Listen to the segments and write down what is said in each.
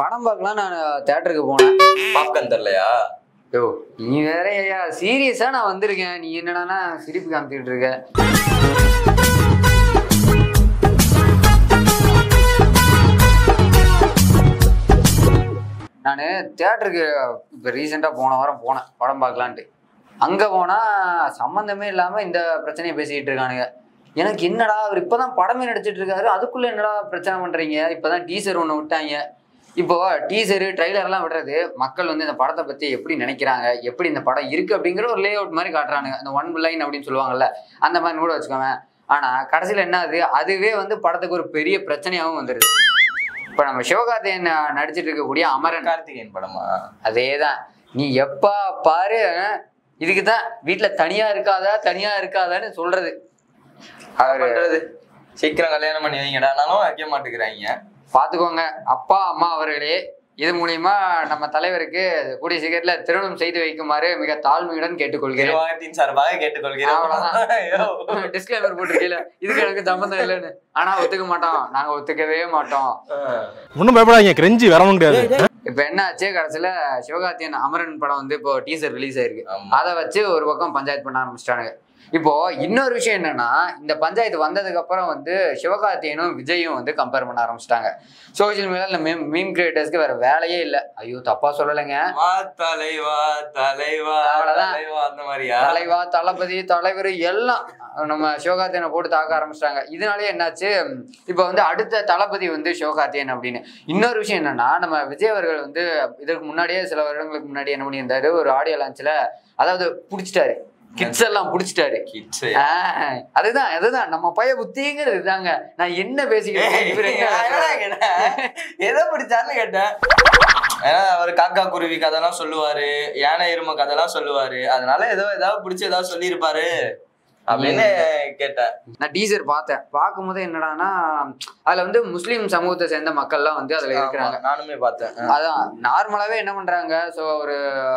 படம் பார்க்கலாம் நான் தேட்டருக்கு போனேன் பாப்கார்ன் தரலையா யோ நீ வேற ஐயா சீரியஸா நான் வந்திருக்கேன் நீ என்னடானா சிரிப்பு காமிச்சிட்டு இருக்க நான் தேட்டருக்கு இப்போ ரீசெண்டாக போன வாரம் போனேன் படம் பார்க்கலான்ட்டு அங்கே போனால் சம்மந்தமே இல்லாமல் இந்த பிரச்சனையை பேசிக்கிட்டு இருக்கானுங்க எனக்கு என்னடா அவர் இப்போ தான் படமே நடிச்சிட்டு இருக்காரு அதுக்குள்ளே என்னடா பிரச்சனை பண்ணுறீங்க இப்போ தான் டீசர் ஒன்று விட்டாங்க இப்போ டீசரு ட்ரைலர்லாம் விடுறது மக்கள் வந்து இந்த படத்தை பற்றி எப்படி நினைக்கிறாங்க எப்படி இந்த படம் இருக்குது அப்படிங்கிற ஒரு லே அவுட் மாதிரி காட்டுறானுங்க அந்த ஒன் லைன் அப்படின்னு சொல்லுவாங்கல்ல அந்த மாதிரி கூட வச்சுக்கோங்க ஆனால் கடைசியில் என்ன ஆகுது அதுவே வந்து படத்துக்கு ஒரு பெரிய பிரச்சனையாகவும் வந்துடுது இப்போ நம்ம சிவகார்த்திகேயன் நடிச்சிட்டு இருக்கக்கூடிய அமரன் கார்த்திகேயன் படமா அதேதான் நீ எப்பா பாரு இதுக்கு தான் வீட்டில் தனியா இருக்காதா தனியா இருக்காதான்னு சொல்றது அவரு பண்றது சீக்கிரம் கல்யாணம் பண்ணி வைங்கடானாலும் வைக்க மாட்டேங்கிறாங்க பார்த்துக்கோங்க அப்பா அம்மா அவர்களே இது மூலியமா நம்ம தலைவருக்கு கூடிய சீக்கிரத்துல திருமணம் செய்து வைக்குமாறு மிக தாழ்மையுடன் கேட்டுக்கொள்கிறேன் நிர்வாகத்தின் சார்பாக கேட்டுக்கொள்கிறோம் அவ்வளவுதான். ஐயோ. டிஸ்கிளைமர் போட்டிருக்கீல இதுக்கு எனக்கு சம்மந்தம் இல்லைன்னு ஆனா ஒத்துக்க மாட்டோம் நாங்க ஒத்துக்கவே மாட்டோம் ஒன்றும் பயப்படாதீங்க கிரெஞ்சி வரவும் கிடையாது இப்ப என்ன ஆச்சு கடைசியில சிவகார்த்தியன் அமரன் படம் வந்து இப்போ டீசர் ரிலீஸ் ஆயிருக்கு ஆமா. அதை வச்சு ஒரு பக்கம் பஞ்சாயத்து பண்ண ஆரம்பிச்சிட்டானுங்க இப்போ இன்னொரு விஷயம் என்னன்னா இந்த பஞ்சாயத்து வந்ததுக்கு அப்புறம் வந்து சிவகார்த்தியனும் விஜயும் வந்து கம்பேர் பண்ண ஆரம்பிச்சிட்டாங்க சோஷியல் மீடியால மீம் மீம் கிரியேட்டர்ஸ்க்கு வேற வேலையே இல்லை ஐயோ தப்பா சொல்லலைங்க வா தலைவா தலைவா அவ்வளவுதான். தலைவா அந்த மாதிரியா தலைவா தளபதி தலைவர் எல்லாம் நம்ம சிவகார்த்தியனை போட்டு தாக்க ஆரம்பிச்சிட்டாங்க இதனாலே என்னாச்சு இப்போ வந்து அடுத்த தளபதி வந்து சிவகார்த்தியன் அப்படின்னு இன்னொரு விஷயம் என்னன்னா நம்ம விஜய் அவர்கள் வந்து இதற்கு முன்னாடியே சில வருடங்களுக்கு முன்னாடி என்ன பண்ணியிருந்தாரு ஒரு ஆடியோ லான்ச்ல அதாவது புடிச்சிட்டாரு கிட்ஸ் எல்லாம் புடிச்சிட்டாரு கிட்ஸ் ஆஹ், அதுதான் அதுதான் நம்ம பைய புத்திங்கிறது இதாங்க நான் என்ன பேசிக்கிட்டு இருக்கேன், இவர் என்ன பேசுறாரு? எதை பிடிச்சான்னு கேட்டேன் ஏன்னா அவர் காக்கா குருவி கதைலாம் சொல்லுவாரு யானை எருமை கதைலாம் சொல்லுவாரு அதனால ஏதோ ஏதாவது பிடிச்சி ஏதாவது சொல்லியிருப்பாரு அப்படின்னு கேட்டேன் நான் டீசர் பார்த்தேன் பார்க்கும்போது என்னடான்னா அதுல வந்து முஸ்லீம் சமூகத்தை சேர்ந்த மக்கள்லாம் வந்து அதுல இருக்கிறாங்க ஆமா, நானுமே பார்த்தேன் அதான் நார்மலாவே என்ன பண்றாங்க ஸோ ஒரு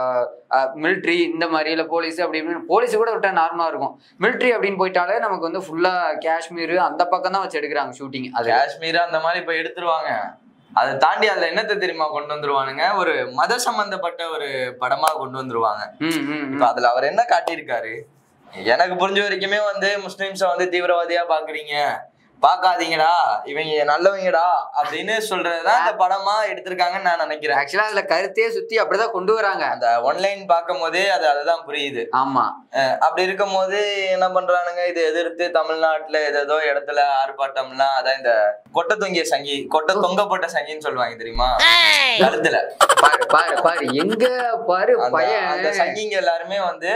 மிலிட்ரி இந்த மாதிரி இல்லை போலீஸ் அப்படி இப்படின்னு போலீஸ் கூட விட்டா நார்மலா இருக்கும் மிலிட்ரி அப்படின்னு போயிட்டாலே நமக்கு வந்து ஃபுல்லா காஷ்மீர் அந்த பக்கம் தான் வச்சு எடுக்கிறாங்க ஷூட்டிங் அது காஷ்மீர் அந்த மாதிரி இப்ப எடுத்துருவாங்க அதை தாண்டி அதுல என்னத்தை தெரியுமா கொண்டு வந்துருவானுங்க ஒரு மத சம்பந்தப்பட்ட ஒரு படமா கொண்டு வந்துருவாங்க ம், ம், ம். இப்ப அதுல அவர் என்ன காட்டியிருக்காரு எனக்கு புரிஞ்ச வரைக்குமே வந்து முஸ்லிம்ஸ வந்து தீவிரவாதியா பாக்குறீங்க பாக்காதீங்கடா இவங்க நல்லவங்கடா அப்படின்னு சொல்றதுதான் இந்த படமா எடுத்திருக்காங்கன்னு நான் நினைக்கிறேன் ஆக்சுவலா அதுல கருத்தையே சுத்தி அப்படிதான் கொண்டு வராங்க அந்த ஒன்லைன் பார்க்கும் போதே அது அதுதான் புரியுது ஆமா அஹ் அப்படி இருக்கும் போது என்ன பண்றானுங்க இது எதிர்த்து தமிழ்நாட்டுல ஏதேதோ இடத்துல ஆர்ப்பாட்டம்லாம் அதான் இந்த கொட்டை தொங்கிய சங்கி கொட்டை தொங்கப்பட்ட சங்கின்னு சொல்லுவாங்க தெரியுமா கருத்துல பாரு பாரு பாரு எங்க பாரு அந்த அந்த பையன் சங்கிங்க எல்லாருமே வந்து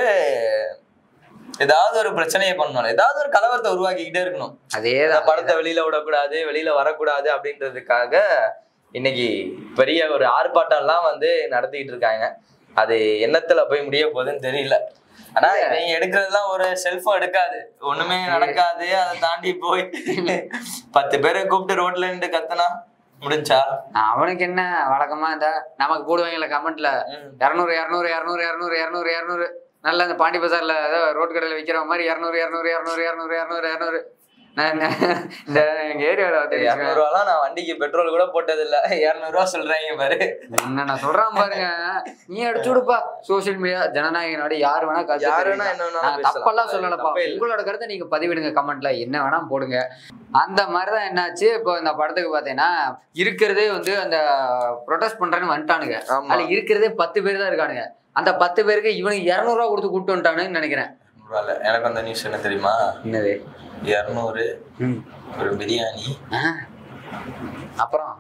ஏதாவது ஒரு பிரச்சனையை பண்ணணும் ஏதாவது ஒரு கலவரத்தை உருவாக்கிக்கிட்டே இருக்கணும் இந்த அதேதான் படத்தை வெளியில விடக்கூடாது வெளியில வரக்கூடாது அப்படின்றதுக்காக இன்னைக்கு பெரிய ஒரு ஆர்ப்பாட்டம் எல்லாம் வந்து நடத்திக்கிட்டு இருக்காங்க அது என்னத்துல போய் முடிய போகுதுன்னு தெரியல ஆனா இவங்க எடுக்கிறதுலாம் ஒரு செல்ஃபும் எடுக்காது ஒண்ணுமே நடக்காது அதை தாண்டி போய் பத்து பேரை கூப்பிட்டு ரோட்ல நின்று கத்துனா முடிஞ்சா அவனுக்கு என்ன வழக்கமா இந்த நமக்கு போடுவாங்கல்ல கமெண்ட்ல ம். இரநூறு இரநூறு இரநூறு இரநூறு இரநூறு இரநூறு நல்ல இந்த பாண்டி பஜார்ல ஏதோ ரோட் கடையில் விற்கிற மாதிரி இரநூறு இரநூறு இரநூறு இரநூறு இரநூறு இரநூறு நான் என்ன, இந்த எங்க ஏரியாவில் வந்து இரநூறு ரூபாலாம் நான் வண்டிக்கு பெட்ரோல் கூட போட்டது இல்ல இருநூறு ரூபா சொல்றாங்க பாரு என்ன நான் சொல்றான் பாருங்க நீ அடிச்சு விடுப்பா சோசியல் மீடியா ஜனநாயக நாடு யார் வேணா கருத்து யாரு வேணா தெரிவிக்கலாம். என்ன வேணாலும் நான் பேசலாம். தப்பெல்லாம் அது சொல்லலப்பா தப்பே இல்ல. உங்களோட கருத்தை நீங்க பதிவிடுங்க கமெண்ட்ல என்ன வேணா போடுங்க அந்த மாதிரிதான் என்னாச்சு இப்போ இந்த படத்துக்கு பாத்தீங்கன்னா இருக்கிறதே வந்து அந்த ப்ரொடெஸ்ட் பண்றேன்னு வந்துட்டானுங்க ஆமா அதுல இருக்கிறதே பத்து பேர் தான் இருக்கானுங்க அந்த பத்து பேருக்கு இவனுக்கு இரநூறுவா கொடுத்து கூப்பிட்டு வந்துட்டானுன்னு நினைக்கிறேன் பரவாயில்ல. எனக்கு அந்த நியூஸ் என்ன தெரியுமா என்னது இருநூறு ஒரு பிரியாணி ஆ. அப்புறம்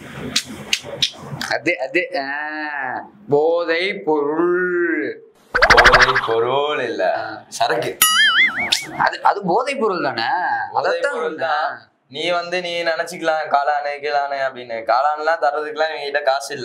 அது அது ஆ. போதை பொருள் போதை பொருள் இல்ல சரக்கு அது அது போதை பொருள் தானே போதை அதைத்தான் பொருள் சொன்னேன். தான். நீ வந்து நீ நினைச்சுக்கலாம் காளானு கீழானு அப்படின்னு காளான்லாம் தர்றதுக்குலாம் இவங்க கிட்ட காசு இல்ல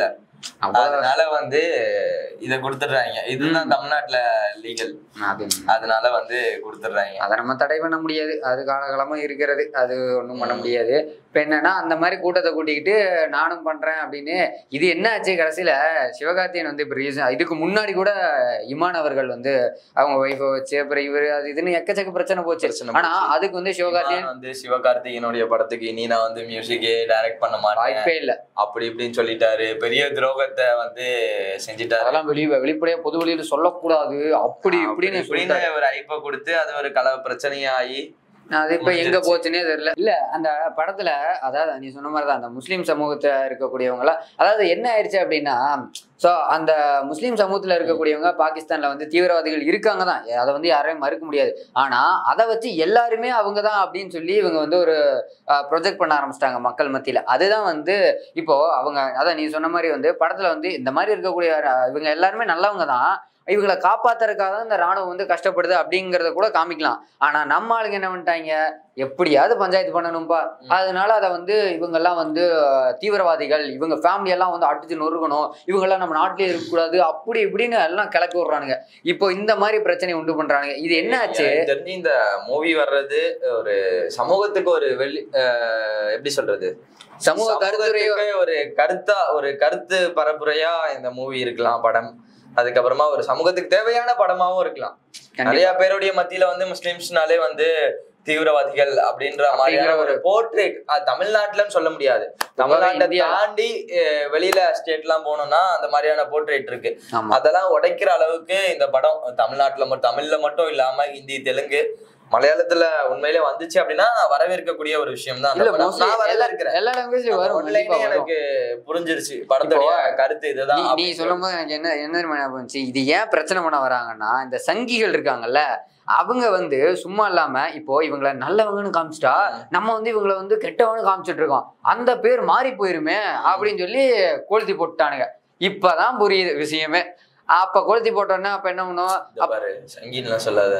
அவ்வளவு அதனால வந்து இத கொடுத்துடுறாங்க இதுதான் தமிழ்நாட்டுல லீகல் அது அதனால வந்து கொடுத்துடுறாங்க அதை நம்ம தடை பண்ண முடியாது அது காலகாலமா இருக்கிறது அது ஒன்றும் பண்ண முடியாது இப்போ என்னன்னா அந்த மாதிரி கூட்டத்தை கூட்டிக்கிட்டு நானும் பண்றேன் அப்படின்னு இது என்ன ஆச்சு கடைசியில சிவகார்த்தியன் வந்து இப்போ ரீசன் இதுக்கு முன்னாடி கூட இமான் அவர்கள் வந்து அவங்க ஒய்ஃபை வச்சு அப்புறம் இவர் அது இதுன்னு எக்கச்சக்க பிரச்சனை போச்சு பிரச்சனை ஆனா போச்சு. அதுக்கு வந்து சிவகார்த்தியன் நான் வந்து சிவகார்த்திகேயனுடைய படத்துக்கு இனி நான் வந்து மியூசிக்கே டைரக்ட் பண்ண மாட்டேன் வாய்ப்பே இல்லை அப்படி இப்படின்னு சொல்லிட்டாரு பெரிய துரோகத்தை வந்து செஞ்சுட்டாரு அதெல்லாம் வெளியே வெளிப்படையா பொது வெளியில சொல்லக்கூடாது அப்படி இப்படின்னு இப்படின்னு சொல்லிட்டாரு. ஒரு ஐப்ப கொடுத்து அது ஒரு கல பிரச்சனையாகி அது இப்ப எங்க முடிஞ்சிருச்சு. போச்சுன்னே தெரியல இல்ல அந்த படத்துல அதாவது நீ சொன்ன மாதிரிதான் அந்த முஸ்லீம் சமூகத்துல இருக்கக்கூடியவங்க எல்லாம் அதாவது என்ன ஆயிடுச்சு அப்படின்னா சோ அந்த முஸ்லீம் சமூகத்துல இருக்கக்கூடியவங்க பாகிஸ்தான்ல வந்து தீவிரவாதிகள் இருக்காங்க தான் அதை வந்து யாரையும் மறுக்க முடியாது ஆனா அதை வச்சு எல்லாருமே அவங்க தான் அப்படின்னு சொல்லி இவங்க வந்து ஒரு ப்ரொஜெக்ட் பண்ண ஆரம்பிச்சிட்டாங்க மக்கள் மத்தியில அதுதான் வந்து இப்போ அவங்க அதான் நீ சொன்ன மாதிரி வந்து படத்துல வந்து இந்த மாதிரி இருக்கக்கூடிய அஹ், இவங்க எல்லாருமே நல்லவங்க தான் இவங்களை காப்பாத்துறதுக்காக தான் இந்த ராணுவம் வந்து கஷ்டப்படுது அப்படிங்கறத கூட காமிக்கலாம் ஆனா நம்ம ஆளுங்க என்ன பண்ணிட்டாங்க எப்படியாவது பஞ்சாயத்து பண்ணணும்பா ம். அதனால அதை வந்து இவங்க எல்லாம் வந்து அஹ், தீவிரவாதிகள் இவங்க ஃபேமிலி எல்லாம் வந்து அடிச்சு நொறுக்கணும் இவங்க எல்லாம் நம்ம நாட்டிலே இருக்கக்கூடாது அப்படி இப்படின்னு எல்லாம் கிளப்பி விடுறானுங்க இப்போ இந்த மாதிரி பிரச்சனை உண்டு பண்றானுங்க இது என்ன ஆச்சு எனக்கு தெரிஞ்சு இந்த மூவி வர்றது ஒரு சமூகத்துக்கு ஒரு வெளி அஹ் எப்படி சொல்றது சமூக கருத்துரையோ சமூகத்துக்கு ஒரு கருத்தா ஒரு கருத்து பரப்புரையா இந்த மூவி இருக்கலாம் படம் அதுக்கப்புறமா ஒரு சமூகத்துக்கு தேவையான படமாவும் இருக்கலாம் நிறைய பேருடைய மத்தியில வந்து முஸ்லிம்ஸ்னாலே வந்து தீவிரவாதிகள் அப்படின்ற மாதிரியான ஒரு போர்ட்ரேட் தமிழ்நாட்டுலன்னு சொல்ல முடியாது தமிழ்நாட்டை இந்தியா. தாண்டி அஹ், வெளியில ஸ்டேட் எல்லாம் போனோம்னா அந்த மாதிரியான போர்ட்ரேட் இருக்கு ஆமா அதெல்லாம் உடைக்கிற அளவுக்கு இந்த படம் தமிழ்நாட்டுல மட்டும் தமிழ்ல மட்டும் இல்லாம ஹிந்தி தெலுங்கு மலையாளத்துல உண்மையிலே வந்துச்சு அப்படின்னா வரவேற்கக்கூடிய ஒரு விஷயம் தான் இல்ல mostly எல்லா இருக்கிறேன் எல்லா லாங்குவேஜ்லயும் வரும் கண்டிப்பா வரும் எனக்கு புரிஞ்சிருச்சு படத்துடைய கருத்து இதுதான் நீ- நீ அப்படின்னு சொல்லும் போது எனக்கு என்ன என்ன தெரியுமா ஞாபகம் வந்துச்சு இது ஏன் பிரச்சனை பண்ண வராங்கன்னா இந்த சங்கிகள் இருக்காங்கல்ல அவங்க வந்து சும்மா இல்லாம இப்போ இவங்கள நல்லவங்கன்னு காமிச்சிட்டா நம்ம வந்து இவங்கள வந்து கெட்டவன்னு காமிச்சிட்டு இருக்கோம் அந்த பேர் மாறி போயிருமே அப்படின்னு சொல்லி கொளுத்தி போட்டுட்டானுங்க இப்பதான் புரியுது விஷயமே அப்ப கொளுத்தி போட்டோன்னா அப்ப என்ன பண்ணுவோம் இந்த பாரு சங்கீன்லாம் சொல்லாத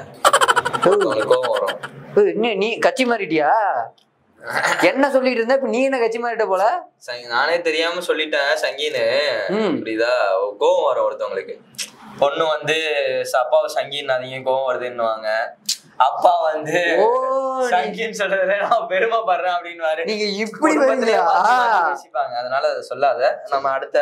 உனக்கு கோவம் வரும் ஏய், என்ன நீ கட்சி மாறிட்டியா என்ன சொல்லிட்டு இருந்த இப்ப நீ என்ன கட்சி மாறிட்ட போல சங்கி- நானே தெரியாம சொல்லிட்டேன் சங்கீன்னு ம் புரியுதா கோவம் வரும் ஒருத்தவங்களுக்கு பொண்ணு வந்து ச- அப்பாவை சங்கீன்னாதீங்க கோவம் வருதுன்னுவாங்க அப்பா வந்து ஓ நீ- சங்கின்னு சொல்றதுல நான் பெருமைப்படுறேன் அப்படின்னு நீங்க இப்படி குடும்பத்திலே வரீங்களா மாத்தி மாத்தி பேசிப்பாங்க அதனால அதை சொல்லாத நம்ம அடுத்த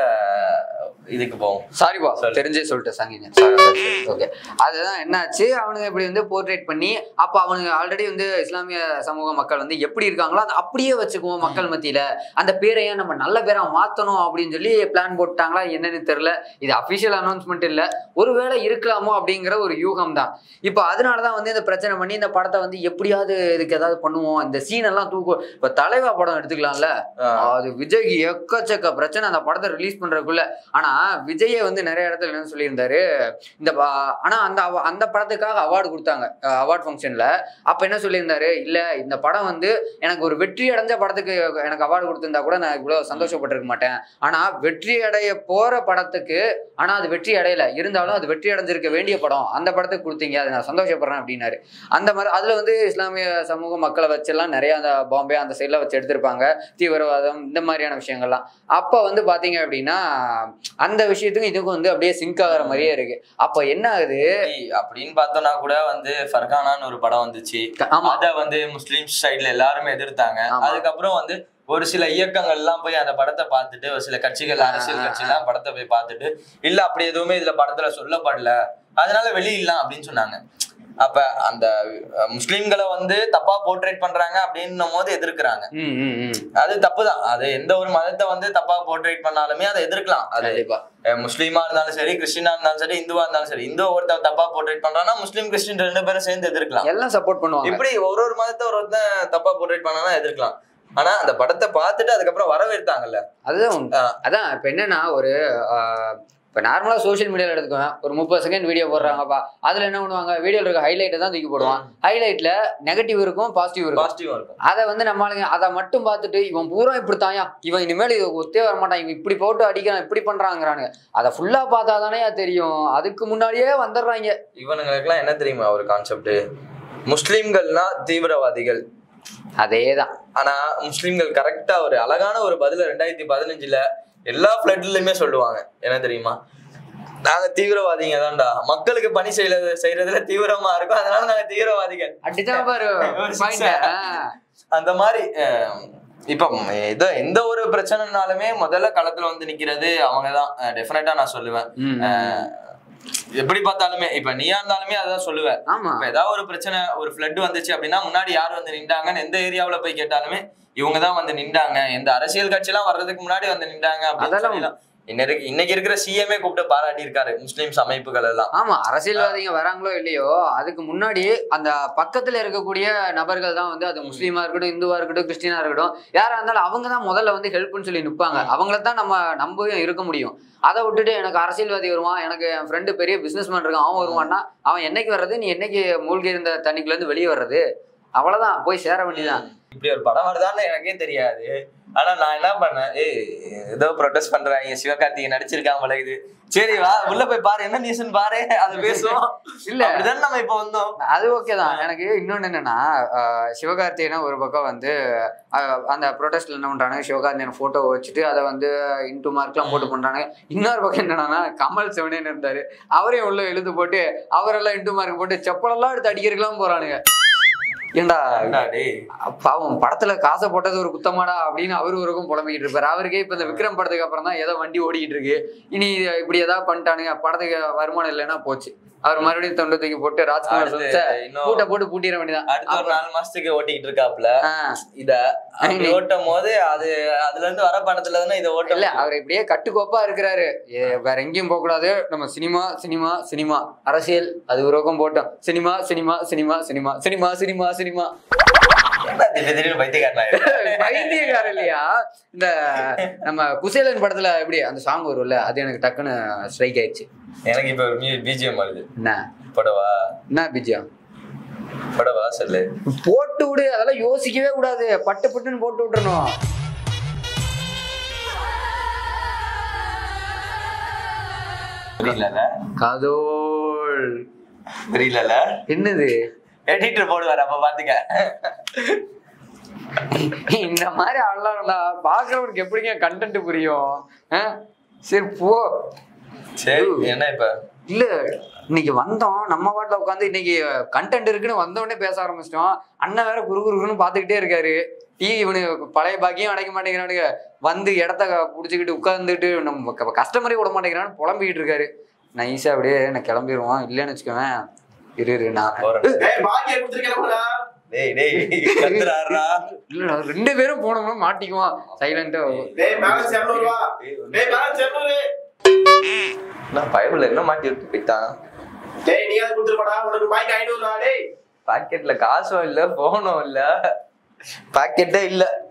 இதுக்கு போவோம் சாரிப்பா சொல்லு. தெரிஞ்சே சொல்லிட்டேன் சங்கிங்க ஓகே அதுதான் என்னாச்சு அவனுங்க இப்படி வந்து போர்ட்ரேட் பண்ணி அப்போ அவனுங்க ஆல்ரெடி வந்து இஸ்லாமிய சமூக மக்கள் வந்து எப்படி இருக்காங்களோ அதை அப்படியே வச்சுக்குவோம் மக்கள் மத்தியில அந்த பேரையே நம்ம நல்ல பேரா மாத்தணும் அப்படின்னு சொல்லி பிளான் போட்டாங்களா என்னன்னு தெரியல இது அபிஷியல் அனௌன்ஸ்மெண்ட் இல்ல ஒருவேளை இருக்கலாமோ அப்படிங்கிற ஒரு யூகம் தான் இப்போ அதனாலதான் வந்து இந்த பிரச்சனை பண்ணி இந்த படத்தை வந்து எப்படியாவது இதுக்கு ஏதாவது பண்ணுவோம் இந்த சீன் எல்லாம் தூக்கும் இப்ப தலைவா படம் எடுத்துக்கலாம்ல அது விஜய்க்கு எக்கச்சக்க பிரச்சனை அந்த படத்தை ரிலீஸ் பண்றதுக்குள்ள ஆனா விஜயே வந்து நிறைய இடத்துல என்ன சொல்லியிருந்தாரு இந்த ப- ஆனா அந்த award- அந்த படத்துக்காக அவார்டு கொடுத்தாங்க அவார்ட் ஃபங்க்ஷன்ல அப்ப என்ன சொல்லியிருந்தாரு இல்ல இந்த படம் வந்து எனக்கு ஒரு வெற்றி அடைஞ்ச படத்துக்கு எனக்கு அவார்டு கொடுத்திருந்தா கூட நான் இவ்வளவு சந்தோஷப்பட்டிருக்க மாட்டேன் ஆனா வெற்றி அடைய போற படத்துக்கு ஆனா அது வெற்றி அடையல இருந்தாலும் அது வெற்றி அடைஞ்சிருக்க வேண்டிய படம் அந்த படத்துக்கு கொடுத்தீங்க அதை நான் சந்தோஷப்படுறேன் அப்படின்னாரு அந்த மாதிரி அதுல வந்து இஸ்லாமிய சமூக மக்களை வச்செல்லாம் நிறைய அந்த பாம்பே அந்த சைட்ல வச்சு எடுத்திருப்பாங்க தீவிரவாதம் இந்த மாதிரியான விஷயங்கள்லாம் அப்ப வந்து பாத்தீங்க அப்படின்னா அந்த விஷயத்துக்கும் இதுக்கும் வந்து அப்படியே சிங்க் ஆகிற மாதிரியே இருக்கு அப்ப என்ன ஆகுது ஏய், அப்படின்னு பார்த்தோம்னா கூட வந்து ஃபர்கானான்னு ஒரு படம் வந்துச்சு ஆமா அத வந்து முஸ்லிம் சைடுல எல்லாருமே எதிர்த்தாங்க ஆமா. அதுக்கப்புறம் வந்து ஒரு சில இயக்கங்கள் எல்லாம் போய் அந்த படத்தை பார்த்துட்டு ஒரு சில கட்சிகள் அரசியல் ஆ, ஆ, கட்சி எல்லாம் படத்தை போய் பார்த்துட்டு இல்ல அப்படி எதுவுமே இதுல படத்துல சொல்லப்படல அதனால வெளியிடலாம் அப்படின்னு சொன்னாங்க அப்ப அந்த அஹ், முஸ்லிம்களை வந்து தப்பா போர்ட்ரேட் பண்றாங்க அப்படின்னும் போது எதிர்க்கிறாங்க ம், ம், ம். அது தப்புதான் அது எந்த ஒரு மதத்தை வந்து தப்பா போர்ட்ரேட் பண்ணாலுமே அதை எதிர்க்கலாம் அது கண்டிப்பா அஹ் முஸ்லீமா இருந்தாலும் சரி கிறிஸ்டினா இருந்தாலும் சரி இந்துவா இருந்தாலும் சரி இந்து ஒருத்தன் தப்பா போர்ட்ரேட் பண்றான்னா முஸ்லீம் கிறிஸ்டின் ரெண்டு பேரும் சேர்ந்து எதிர்க்கலாம் எல்லாம் சப்போர்ட் பண்ணுவாங்க இப்படி ஒரு ஒரு மதத்தை ஒரு ஒருத்தன் தப்பா போர்ட்ரேட் பண்ணானா எதிர்க்கலாம் ஆனா அந்த படத்தை பார்த்துட்டு அதுக்கப்புறம் வரவேற்றாங்கல்ல அதுதான் உண்மை. ஆ. அதான் இப்ப என்னன்னா ஒரு ஆஹ், இப்ப நார்மலா சோஷியல் மீடியால எடுத்துக்குவேன் ஒரு முப்பது செகண்ட் வீடியோ போடுறாங்கப்பா அதுல என்ன பண்ணுவாங்க வீடியோல இருக்க ஹைலைட்டை தான் தூக்கி போடுவான் ஹைலைட்ல நெகட்டிவ் இருக்கும் பாசிட்டிவ் இருக்கும் பாசிட்டிவா இருக்கும் அதை வந்து நம்ம ஆளுங்க அதை மட்டும் பார்த்துட்டு இவன் பூரா இப்படித்தாயா இவன் இனிமேல் இது ஒத்தே வர மாட்டான் இவன் இப்படி போட்டு அடிக்கிறான் இப்படி பண்றாங்கிறானுங்க அதை ஃபுல்லா பார்த்தா தானே தெரியும் அதுக்கு முன்னாடியே வந்துடுறாங்க இவனுங்களுக்குலாம் என்ன தெரியுமா ஒரு கான்செப்ட் முஸ்லிம்கள்னா தீவிரவாதிகள் அதேதான் ஆனா முஸ்லிம்கள் கரெக்டா ஒரு அழகான ஒரு பதில ரெண்டாயிரத்தி பதினஞ்சுல எல்லா ஃபிளட்லயுமே சொல்லுவாங்க என்ன தெரியுமா நாங்க தீவிரவாதிங்க தான்டா மக்களுக்கு பணி செய்யறது செய்யறதுல தீவிரமா இருக்கும் அதனால நாங்க தீவிரவாதிகள் அடிச்சா பாரு ஒரு point. six. ஆ. அந்த மாதிரி அஹ், இப்ப ஏதோ எந்த ஒரு பிரச்சனைனாலுமே முதல்ல களத்துல வந்து நிக்கிறது அவங்கதான் டெஃபினட்டா நான் சொல்லுவேன் ம், ம். அஹ், எப்படி பார்த்தாலுமே இப்ப நீயா இருந்தாலுமே அதான் சொல்லுவேன் ஆமா இப்ப ஏதாவது ஒரு பிரச்சனை ஒரு ஃப்ளட் வந்துச்சு அப்படின்னா முன்னாடி யார் வந்து நின்றாங்கன்னு எந்த ஏரியாவுல போய் கேட்டாலுமே இவங்க தான் வந்து நின்றாங்க எந்த அரசியல் கட்சி எல்லாம் வர்றதுக்கு முன்னாடி வந்து நின்றாங்க அப்படின்னு அதெல்லாம் சொல்லலாம் இன்னைக்கு இன்னைக்கு இருக்கிற சிஎம்ஏ கூப்பிட்டு பாராட்டி இருக்காரு முஸ்லிம்ஸ் அமைப்புகள் எல்லாம் ஆமா அரசியல்வாதிங்க வராங்களோ இல்லையோ அதுக்கு முன்னாடி அந்த பக்கத்துல இருக்கக்கூடிய நபர்கள் தான் வந்து அது முஸ்லீமா இருக்கட்டும் இந்துவா இருக்கட்டும் கிறிஸ்டினா இருக்கட்டும் யாரா இருந்தாலும் அவங்க தான் முதல்ல வந்து ஹெல்ப்னு சொல்லி நிப்பாங்க அவங்கள தான் நம்ம நம்பவும் இருக்க முடியும் அதை விட்டுட்டு எனக்கு அரசியல்வாதி வருவான் எனக்கு என் ஃப்ரெண்டு பெரிய பிசினஸ் மேன் இருக்கான் அவன் வருவான்னா அவன் என்னைக்கு வர்றது நீ என்னைக்கு மூழ்கி இருந்த தண்ணிக்குள்ள இருந்து வெளியே வர்றது அவ்வளவுதான் போய் சேர வேண்டியதான் இப்படி ஒரு படம் வருதான்னு எனக்கே தெரியாது ஆனா நான் என்ன பண்ணேன் ஏய் ஏதோ ப்ரொடெஸ்ட் பண்றாங்க சிவகார்த்திகேயன் நடிச்சிருக்கான் போல இது சரி வா உள்ள போய் பாரு என்ன நியூஸ்னு பாரு அது பேசுவோம் இல்ல அப்படிதானே நம்ம இப்ப வந்தோம் அது ஓகே தான் எனக்கு இன்னொன்னு என்னன்னா ஆஹ் சிவகார்த்திகேயனா ஒரு பக்கம் வந்து ஆஹ் அந்த ப்ரொடெஸ்ட்ல என்ன பண்றாங்க சிவகார்த்திகேயன் போட்டோ வச்சுட்டு அதை வந்து இன்டூ மார்க்லாம் போட்டு பண்றாங்க இன்னொரு பக்கம் என்னன்னா கமல் சிவனேன்னு இருந்தாரு அவரையும் உள்ள இழுத்து போட்டு அவரெல்லாம் இன்டூ மார்க் போட்டு செப்பலெல்லாம் எடுத்து அடிக்கிறதுக்கெல்லாம் போறானுங்க ஏண்டா என்னடா டேய் பாவம் படத்துல காசை போட்டது ஒரு குத்தமாடா அப்படின்னு அவரு ஒருக்கும் புலம்பிக்கிட்டு இருப்பாரு அவருக்கே இப்ப இந்த விக்ரம் படத்துக்கு அப்புறம் தான் ஏதோ வண்டி ஓடிக்கிட்டு இருக்கு இனி இது இப்படி ஏதாவது பண்ணிட்டானுங்க படத்துக்கு வருமானம் இல்லைன்னா போச்சு அவர் மறுபடியும் தொண்டை தூக்கி போட்டு ராஜ்குமார் அடுத்து சொல்லிச்ச இன்னும் பூட்டை போட்டு பூட்டிட வேண்டியதான் அடுத்த ஒரு நாலு மாசத்துக்கு ஓட்டிக்கிட்டு இருக்காப்ல ஆஹ் இத அப்படி ஓட்டும் போது அது அதுல இருந்து வர பணத்துல தானே இதை ஓட்ட இல்ல அவர் இப்படியே கட்டுக்கோப்பா இருக்கிறாரு ஏ, வேற எங்கேயும் போக கூடாது நம்ம சினிமா சினிமா சினிமா அரசியல் அது ஒரு பக்கம் போட்டோம் cinema cinema cinema cinema cinema cinema cinema என்ன திடீர் திடீர்னு பைத்தியக்காரனா வைத்தியக்காரர் இல்லையா இந்த நம்ம குசேலன் படத்துல எப்படி அந்த சாங் வரும்ல அது எனக்கு டக்குன்னு ஸ்ட்ரைக் ஆயிடுச்சு எனக்கு இப்ப ஒரு பிஜிஎம் வருது என்ன படவா என்ன பிஜியம் படவா சொல்லு போட்டு விடு அதெல்லாம் யோசிக்கவே கூடாது பட்டு பட்டுன்னு போட்டு விட்டுறணும் புரியல கதோள் புரியல என்னது எடிட்டர் போடுவாரு அப்ப பாத்துக்க இந்த மாதிரி ஆள்லாம் இருந்தா பாக்குறவனுக்கு எப்படிங்க கண்டென்ட் புரியும் ஆ? சரி போ சரி என்ன இப்ப இல்ல இன்னைக்கு வந்தோம் நம்ம பாட்டில் உட்காந்து இன்னைக்கு கண்டென்ட் இருக்குன்னு வந்த உடனே பேச ஆரம்பிச்சிட்டோம் அண்ணன் வேற குரு குருன்னு பாத்துக்கிட்டே இருக்காரு டீ இவனு பழைய பாக்கியம் அடைக்க மாட்டேங்கிறானுங்க வந்து இடத்த புடிச்சுக்கிட்டு உட்காந்துட்டு நம்ம க- கஸ்டமரே விட மாட்டேங்கிறான்னு புலம்பிக்கிட்டு இருக்காரு நைஸா அப்படியே நான் கிளம்பிடுவோம் இல்லைன்னு வச்சுக்கோவேன் இரு இரு நான் போறேன். டேய் பாக்கிய கொடுத்துருக்கேன்டா டேய் டேய் கத்துறாரா இல்ல ரெண்டு பேரும் போனோம்னா மாட்டிக்குவான் சைலண்டா டேய் பேலன்ஸ் 200 ரூபா டேய் பேலன்ஸ் 200 நான் பயபுல என்ன மாட்டி விட்டு போயிட்டான் டேய் நீ அதை கொடுத்துருப்பாடா உனக்கு பாய்க்கு 500 ரூபா டேய் பாக்கெட்ல காசும் இல்ல போனும் இல்ல பாக்கெட்டே இல்ல